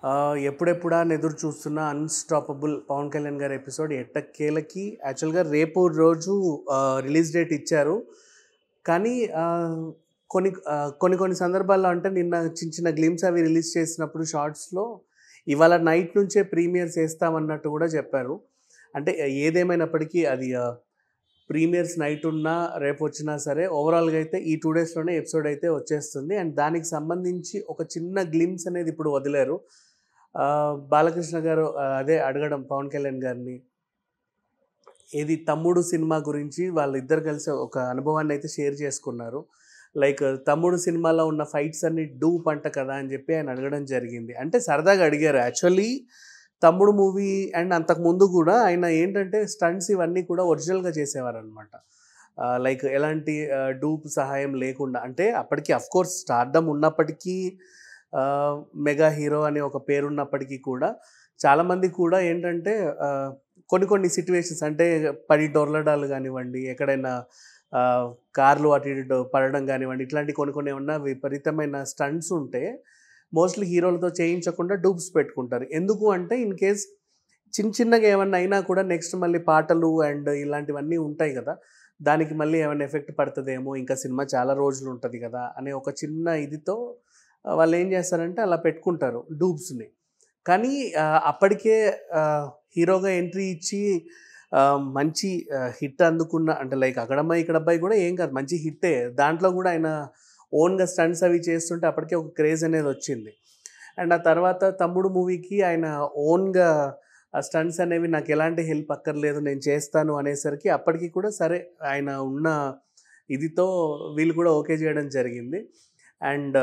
ఆ, ఎప్పుడెప్పుడా అని ఎదురు చూస్తున్న అన్స్టాపబుల్ పవన్ కళ్యాణ్ గారి ఎపిసోడ్ ఎట్టకేలకి యాక్చువల్గా రేపు రోజు రిలీజ్ డేట్ ఇచ్చారు కానీ ఆ, కొన్ని ఆ, కొన్ని కొన్ని సందర్భాల్లో అంటే నిన్న చిన్న చిన్న గ్లిమ్స్ అవి రిలీజ్ చేసినప్పుడు షార్ట్స్లో ఇవాళ నైట్ నుంచే ప్రీమియర్స్ వేస్తామన్నట్టు కూడా చెప్పారు అంటే ఏదేమైనప్పటికీ అది ప్రీమియర్స్ నైట్ ఉన్నా రేపు వచ్చినా సరే ఓవరాల్గా అయితే ఈ టూ డేస్లోనే ఎపిసోడ్ అయితే వచ్చేస్తుంది అండ్ దానికి సంబంధించి ఒక చిన్న గ్లిమ్స్ అనేది ఇప్పుడు వదిలారు ఆ, బాలకృష్ణ గారు ఆ, అదే అడగడం పవన్ కళ్యాణ్ గారిని ఏది తమ్ముడు సినిమా గురించి వాళ్ళిద్దరు కలిసి ఒక అనుభవాన్ని అయితే షేర్ చేసుకున్నారు లైక్ తమ్ముడు సినిమాలో ఉన్న ఫైట్స్ అన్ని డూ పంట కదా అని చెప్పి ఆయన అడగడం జరిగింది అంటే సరదాగా అడిగారు యాక్చువల్లీ తమ్ముడు మూవీ అండ్ అంతకు ముందు కూడా ఆయన ఏంటంటే స్టంట్స్ ఇవన్నీ కూడా ఒరిజినల్గా చేసేవారు అనమాట లైక్ ఎలాంటి డూప్ సహాయం లేకుండా అంటే అప్పటికి అఫ్ కోర్స్ స్టార్డమ్ ఉన్నప్పటికీ ఆ, మెగా హీరో అనే ఒక పేరు ఉన్నప్పటికీ కూడా చాలామంది కూడా ఏంటంటే ఆ, కొన్ని కొన్ని సిచ్యువేషన్స్ అంటే పడి డొర్లడాలు కానివ్వండి ఎక్కడైనా ఆ, కార్లు అటు ఇటు పడడం కానివ్వండి ఇట్లాంటి కొన్ని కొన్ని ఏమన్నా విపరీతమైన స్టంట్స్ ఉంటే మోస్ట్లీ హీరోలతో చేయించకుండా డూప్స్ పెట్టుకుంటారు ఎందుకు అంటే ఇన్ కేస్ చిన్న చిన్నగా ఏమన్నా అయినా కూడా నెక్స్ట్ మళ్ళీ పాటలు అండ్ ఇలాంటివన్నీ ఉంటాయి కదా దానికి మళ్ళీ ఏమైనా ఎఫెక్ట్ పడుతుందేమో ఇంకా సినిమా చాలా రోజులు ఉంటుంది కదా అనే ఒక చిన్న ఇదితో ఆ, వాళ్ళు ఏం చేస్తారంటే అలా పెట్టుకుంటారు డూబ్స్ని కానీ ఆ, అప్పటికే ఆ, హీరోగా ఎంట్రీ ఇచ్చి ఆ, మంచి హిట్ అందుకున్న అంటే లైక్ అక్కడమ్మాయి ఇక్కడబ్బాయి కూడా ఏం కాదు మంచి హిట్టే దాంట్లో కూడా ఆయన ఓన్గా స్టంట్స్ అవి చేస్తుంటే అప్పటికే ఒక క్రేజ్ అనేది వచ్చింది అండ్ ఆ తర్వాత తమ్ముడు మూవీకి ఆయన ఓన్గా ఆ స్టంట్స్ అనేవి నాకు ఎలాంటి హెల్ప్ అక్కర్లేదు నేను చేస్తాను అనేసరికి అప్పటికి కూడా సరే ఆయన ఉన్న ఇదితో వీళ్ళు కూడా ఓకే చేయడం జరిగింది అండ్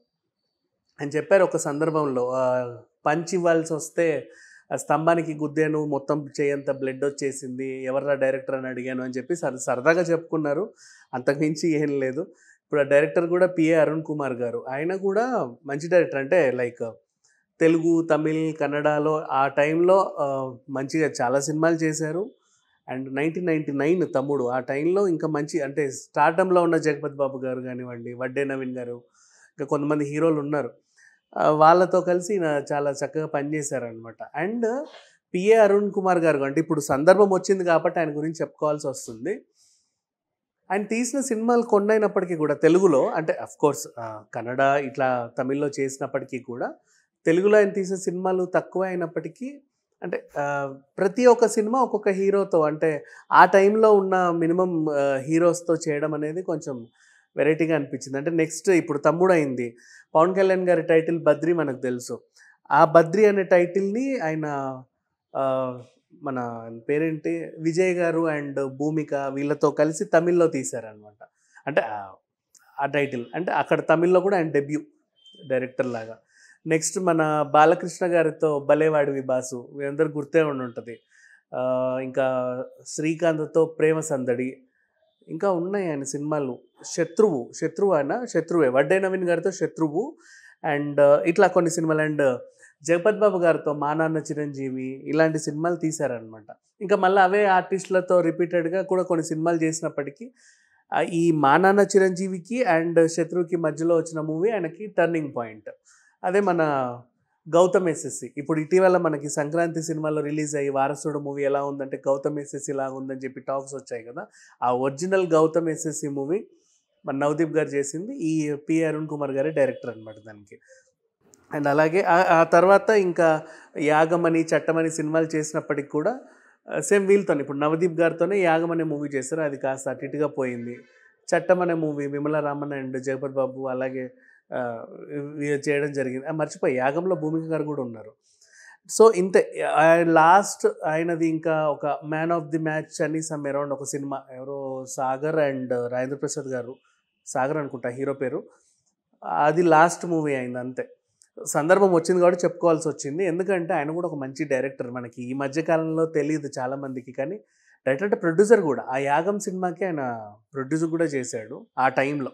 అని చెప్పారు ఒక సందర్భంలో ఆ, పంచ్ ఇవ్వాల్సి వస్తే ఆ స్తంభానికి గుద్దాను మొత్తం చేయంత బ్లడ్ వచ్చేసింది ఎవర్రా డైరెక్టర్ అని అడిగాను అని చెప్పి సర సరదాగా చెప్పుకున్నారు అంతకుమించి ఏం లేదు ఇప్పుడు ఆ డైరెక్టర్ కూడా పిఏ అరుణ్ కుమార్ గారు ఆయన కూడా మంచి డైరెక్టర్ అంటే లైక్ తెలుగు తమిళ్ కన్నడలో ఆ టైంలో ఆ, మంచిగా చాలా సినిమాలు చేశారు అండ్ నైన్టీన్ నైంటీ నైన్ తమ్ముడు ఆ టైంలో ఇంకా మంచి అంటే స్టార్టంలో ఉన్న జగపతి బాబు గారు కానివ్వండి వడ్డే నవీన్ గారు ఇంకా కొంతమంది హీరోలు ఉన్నారు ఆ, వాళ్ళతో కలిసి ఈయన చాలా చక్కగా పనిచేశారనమాట అండ్ పిఏ అరుణ్ కుమార్ గారు అంటే ఇప్పుడు సందర్భం వచ్చింది కాబట్టి ఆయన గురించి చెప్పుకోవాల్సి వస్తుంది ఆయన తీసిన సినిమాలు కొన్నైనప్పటికీ కూడా తెలుగులో అంటే అఫ్ కోర్స్ కన్నడ ఇట్లా తమిళ్లో చేసినప్పటికీ కూడా తెలుగులో ఆయన తీసిన సినిమాలు తక్కువ అయినప్పటికీ అంటే ఆ, ప్రతి ఒక్క సినిమా ఒక్కొక్క హీరోతో అంటే ఆ టైంలో ఉన్న మినిమం హీరోస్తో చేయడం అనేది కొంచెం వెరైటీగా అనిపించింది అంటే నెక్స్ట్ ఇప్పుడు తమ్ముడు అయింది పవన్ కళ్యాణ్ గారి టైటిల్ బద్రి మనకు తెలుసు ఆ బద్రి అనే టైటిల్ని ఆయన ఆ, మన పేరేంటి విజయ్ గారు అండ్ భూమిక వీళ్ళతో కలిసి తమిళ్లో తీశారనమాట అంటే ఆ- ఆ టైటిల్ అంటే అక్కడ తమిళ్లో కూడా ఆయన డెబ్యూ డైరెక్టర్ లాగా నెక్స్ట్ మన బాలకృష్ణ గారితో బలేవాడివి బాసు వీరందరూ గుర్తే ఉండి ఉంటుంది ఆ, ఇంకా శ్రీకాంత్తో ప్రేమ సందడి ఇంకా ఉన్నాయి ఆయన సినిమాలు శత్రువు శత్రువు ఆయన శత్రువే వడ్డే నవీన్ గారితో శత్రువు అండ్ ఇట్లా కొన్ని సినిమాలు అండ్ జగపత్ బాబు గారితో మా నాన్న చిరంజీవి ఇలాంటి సినిమాలు తీశారనమాట ఇంకా మళ్ళీ అవే ఆర్టిస్టులతో రిపీటెడ్గా కూడా కొన్ని సినిమాలు చేసినప్పటికీ ఆ, ఈ మా నాన్న చిరంజీవికి అండ్ శత్రువుకి మధ్యలో వచ్చిన మూవీ ఆయనకి టర్నింగ్ పాయింట్ అదే మన గౌతమ్ ఎస్ఎస్సి ఇప్పుడు ఇటీవల మనకి సంక్రాంతి సినిమాలో రిలీజ్ అయ్యి వారసుడు మూవీ ఎలా ఉందంటే గౌతమ్ ఎస్ఎస్సి లాగా ఉందని చెప్పి టాక్స్ వచ్చాయి కదా ఆ ఒరిజినల్ గౌతమ్ ఎస్ఎస్సి మూవీ మన నవదీప్ గారు చేసింది ఈ పి అరుణ్ కుమార్ గారే డైరెక్టర్ అనమాట దానికి అండ్ అలాగే ఆ- ఆ తర్వాత ఇంకా యాగమని చట్టమని సినిమాలు చేసినప్పటికి కూడా సేమ్ వీళ్ళతో ఇప్పుడు నవదీప్ గారితోనే యాగం అనే మూవీ చేశారు అది కాస్త అటు ఇటుగా పోయింది చట్టం అనే మూవీ విమల రామన్ అండ్ జగపతి బాబు అలాగే ఆ, ఇవి చేయడం జరిగింది ఆ, మర్చిపోయి యాగంలో భూమిక గారు కూడా ఉన్నారు సో ఇంతే లాస్ట్ ఆయనది ఇంకా ఒక మ్యాన్ ఆఫ్ ది మ్యాచ్ అని సమ్ అరౌండ్ ఒక సినిమా ఎవరో సాగర్ అండ్ రాజేంద్ర ప్రసాద్ గారు సాగర్ అనుకుంటా హీరో పేరు అది లాస్ట్ మూవీ అయింది అంతే సందర్భం వచ్చింది కాబట్టి చెప్పుకోవాల్సి వచ్చింది ఎందుకంటే ఆయన కూడా ఒక మంచి డైరెక్టర్ మనకి ఈ మధ్య కాలంలో తెలియదు చాలా మందికి కానీ డైరెక్టర్ అంటే ప్రొడ్యూసర్ కూడా ఆ యాగం సినిమాకి ఆయన ప్రొడ్యూసర్ కూడా చేశాడు ఆ టైంలో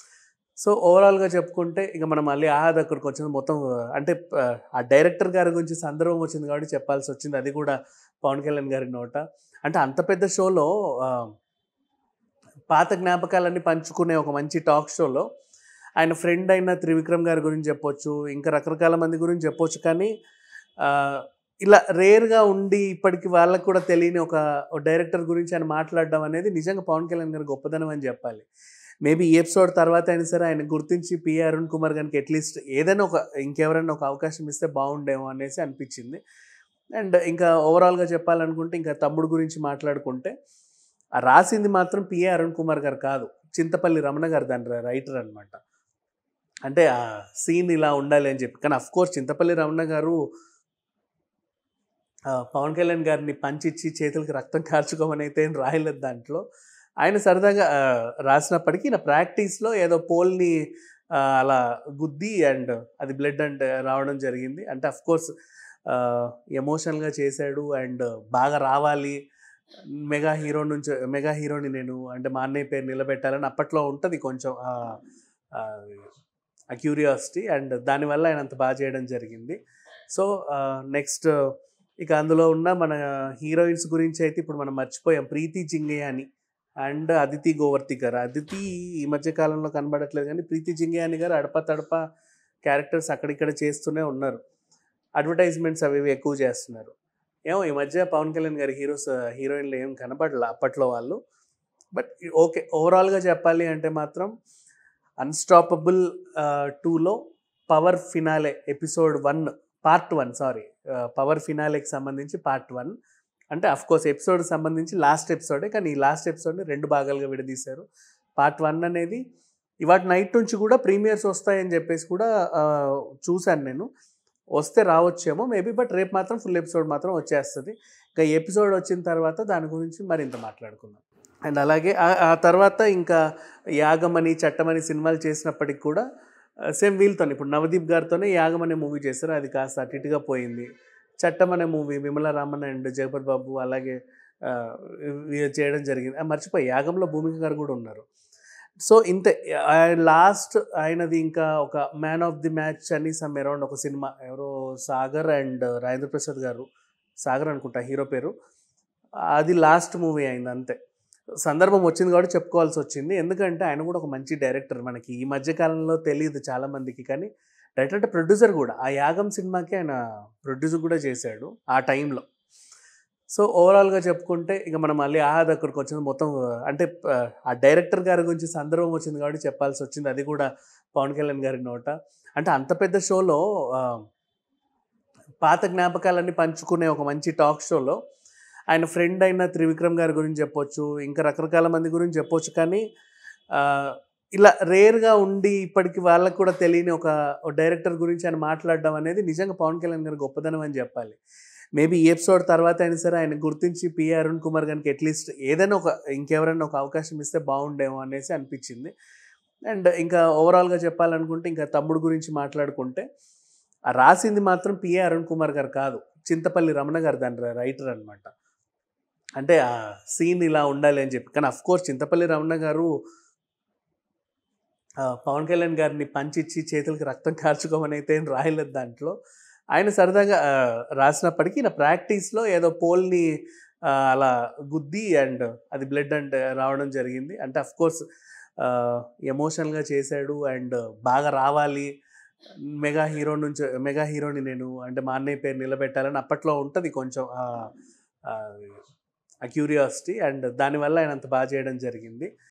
సో ఓవరాల్గా చెప్పుకుంటే ఇక మనం మళ్ళీ ఆ దగ్గరకు వచ్చింది మొత్తం అంటే ఆ, ఆ డైరెక్టర్ గారి గురించి సందర్భం వచ్చింది కాబట్టి చెప్పాల్సి వచ్చింది అది కూడా పవన్ కళ్యాణ్ గారి నోట అంటే అంత పెద్ద షోలో ఆ, పాత జ్ఞాపకాలన్నీ పంచుకునే ఒక మంచి టాక్ షోలో ఆయన ఫ్రెండ్ అయిన త్రివిక్రమ్ గారి గురించి చెప్పొచ్చు ఇంకా రకరకాల మంది గురించి చెప్పొచ్చు కానీ ఆ, ఇలా రేర్గా ఉండి ఇప్పటికి వాళ్ళకు కూడా తెలియని ఒక డైరెక్టర్ గురించి ఆయన మాట్లాడడం అనేది నిజంగా పవన్ కళ్యాణ్ గారి గొప్పదనం అని చెప్పాలి మేబీ ఈ ఎపిసోడ్ తర్వాత అయినా సరే ఆయన గుర్తించి పిఏ అరుణ్ కుమార్ గారికి అట్లీస్ట్ ఏదైనా ఒక ఇంకెవరైనా ఒక అవకాశం ఇస్తే బాగుండేమో అనేసి అనిపించింది అండ్ ఇంకా ఓవరాల్గా చెప్పాలనుకుంటే ఇంకా తమ్ముడు గురించి మాట్లాడుకుంటే ఆ రాసింది మాత్రం పిఏ అరుణ్ కుమార్ గారు కాదు చింతపల్లి రమణ గారు దాని రైటర్ అనమాట అంటే ఆ సీన్ ఇలా ఉండాలి అని చెప్పి కానీ అఫ్ కోర్స్ చింతపల్లి రమణ గారు ఆ, పవన్ కళ్యాణ్ గారిని పంచిచ్చి చేతులకి రక్తం కార్చుకోమని అయితే ఏం రాయలేదు దాంట్లో ఆయన సరదాగా ఆ, రాసినప్పటికీ నా ప్రాక్టీస్లో ఏదో పోల్ని ఆ, అలా గుద్ది అండ్ అది బ్లడ్ అండ్ రావడం జరిగింది అంటే అఫ్ కోర్స్ ఎమోషనల్గా చేశాడు అండ్ బాగా రావాలి మెగా హీరో నుంచి మెగా హీరోని నేను అంటే మా అన్నయ్య పేరు నిలబెట్టాలని అప్పట్లో ఉంటుంది కొంచెం ఆ క్యూరియాసిటీ అండ్ దానివల్ల ఆయన అంత బాగా చేయడం జరిగింది సో నెక్స్ట్ ఇక అందులో ఉన్న మన హీరోయిన్స్ గురించి అయితే ఇప్పుడు మనం మర్చిపోయాం ప్రీతి జింగయాని అండ్ అదితి గోవర్తికర్ అదితి ఈ మధ్య కాలంలో కనబడట్లేదు కానీ ప్రీతి జింగయాని గారు అడప తడప క్యారెక్టర్స్ అక్కడిక్కడ చేస్తూనే ఉన్నారు అడ్వర్టైజ్మెంట్స్ అవి ఇవి ఎక్కువ చేస్తున్నారు ఏమో ఈ మధ్య పవన్ కళ్యాణ్ గారి హీరోస్ హీరోయిన్లు ఏం కనబడలే అప్పట్లో వాళ్ళు బట్ ఓకే ఓవరాల్గా చెప్పాలి అంటే మాత్రం అన్స్టాపబుల్ టూలో power finale episode one part one sorry power ఫినాలేకి సంబంధించి పార్ట్ వన్ అంటే అఫ్ కోర్స్ ఎపిసోడ్ సంబంధించి లాస్ట్ ఎపిసోడే కానీ ఈ లాస్ట్ ఎపిసోడ్ని రెండు భాగాలుగా విడదీశారు పార్ట్ వన్ అనేది ఇవాటి నైట్ నుంచి కూడా ప్రీమియర్స్ వస్తాయని చెప్పేసి కూడా ఆ, చూశాను నేను వస్తే రావచ్చేమో మేబీ బట్ రేపు మాత్రం ఫుల్ ఎపిసోడ్ మాత్రం వచ్చేస్తుంది ఇంకా ఎపిసోడ్ వచ్చిన తర్వాత దాని గురించి మరింత మాట్లాడుకుందాం అండ్ అలాగే ఆ- ఆ తర్వాత ఇంకా యాగమని చట్టమని సినిమాలు చేసినప్పటికి కూడా సేమ్ వీళ్ళతో ఇప్పుడు నవదీప్ గారితోనే యాగం అనే మూవీ చేశారు అది కాస్త అటు ఇటుగా పోయింది చట్టం అనే మూవీ విమల రామన్ అండ్ జగపతి బాబు అలాగే ఆ, ఇవి చేయడం జరిగింది ఆ, మర్చిపోయి యాగంలో భూమిక గారు కూడా ఉన్నారు సో ఇంతే లాస్ట్ ఆయనది ఇంకా ఒక మ్యాన్ ఆఫ్ ది మ్యాచ్ అని సమ్ అరౌండ్ ఒక సినిమా ఎవరో సాగర్ అండ్ రాజేంద్ర ప్రసాద్ గారు సాగర్ అనుకుంటా హీరో పేరు అది లాస్ట్ మూవీ అయింది అంతే సందర్భం వచ్చింది కాబట్టి చెప్పుకోవాల్సి వచ్చింది ఎందుకంటే ఆయన కూడా ఒక మంచి డైరెక్టర్ మనకి ఈ మధ్య కాలంలో తెలియదు చాలా మందికి కానీ డైరెక్టర్ అంటే ప్రొడ్యూసర్ కూడా ఆ యాగం సినిమాకి ఆయన ప్రొడ్యూసర్ కూడా చేశాడు ఆ టైంలో సో ఓవరాల్గా చెప్పుకుంటే ఇక మనం మళ్ళీ ఆహా దగ్గరకు వచ్చింది మొత్తం అంటే ఆ, ఆ డైరెక్టర్ గారి గురించి సందర్భం వచ్చింది కాబట్టి చెప్పాల్సి వచ్చింది అది కూడా పవన్ కళ్యాణ్ గారి నోట అంటే అంత పెద్ద షోలో ఆ, పాత జ్ఞాపకాలన్నీ పంచుకునే ఒక మంచి టాక్ షోలో ఆయన ఫ్రెండ్ అయిన త్రివిక్రమ్ గారి గురించి చెప్పొచ్చు ఇంకా రకరకాల మంది గురించి చెప్పొచ్చు కానీ ఆ, ఇలా రేర్గా ఉండి ఇప్పటికి వాళ్ళకు కూడా తెలియని ఒక డైరెక్టర్ గురించి ఆయన మాట్లాడడం అనేది నిజంగా పవన్ కళ్యాణ్ గారి గొప్పదనం అని చెప్పాలి మేబీ ఈ ఎపిసోడ్ తర్వాత అయినా సరే ఆయన గుర్తించి పిఏ అరుణ్ కుమార్ గారికి అట్లీస్ట్ ఏదైనా ఒక ఇంకెవరైనా ఒక అవకాశం ఇస్తే బాగుండేమో అనేసి అనిపించింది అండ్ ఇంకా ఓవరాల్గా చెప్పాలనుకుంటే ఇంకా తమ్ముడు గురించి మాట్లాడుకుంటే ఆ రాసింది మాత్రం పిఏ అరుణ్ కుమార్ గారు కాదు చింతపల్లి రమణ గారు దాని రైటర్ అనమాట అంటే ఆ సీన్ ఇలా ఉండాలి అని చెప్పి కానీ అఫ్ కోర్స్ చింతపల్లి రమణ గారు ఆ, పవన్ కళ్యాణ్ గారిని పంచిచ్చి చేతులకి రక్తం కార్చుకోమని అయితే ఏం రాయలేదు దాంట్లో ఆయన సరదాగా ఆ, రాసినప్పటికీ నా ప్రాక్టీస్లో ఏదో పోల్ని ఆ, అలా గుద్ది అండ్ అది బ్లడ్ అండ్ రావడం జరిగింది అంటే అఫ్ కోర్స్ ఎమోషనల్గా చేశాడు అండ్ బాగా రావాలి మెగా హీరో నుంచి మెగా హీరోని నేను అంటే మా అన్నయ్య పేరు నిలబెట్టాలని అప్పట్లో ఉంటుంది కొంచెం ఆ క్యూరియాసిటీ అండ్ దానివల్ల ఆయన అంత బాగా చేయడం జరిగింది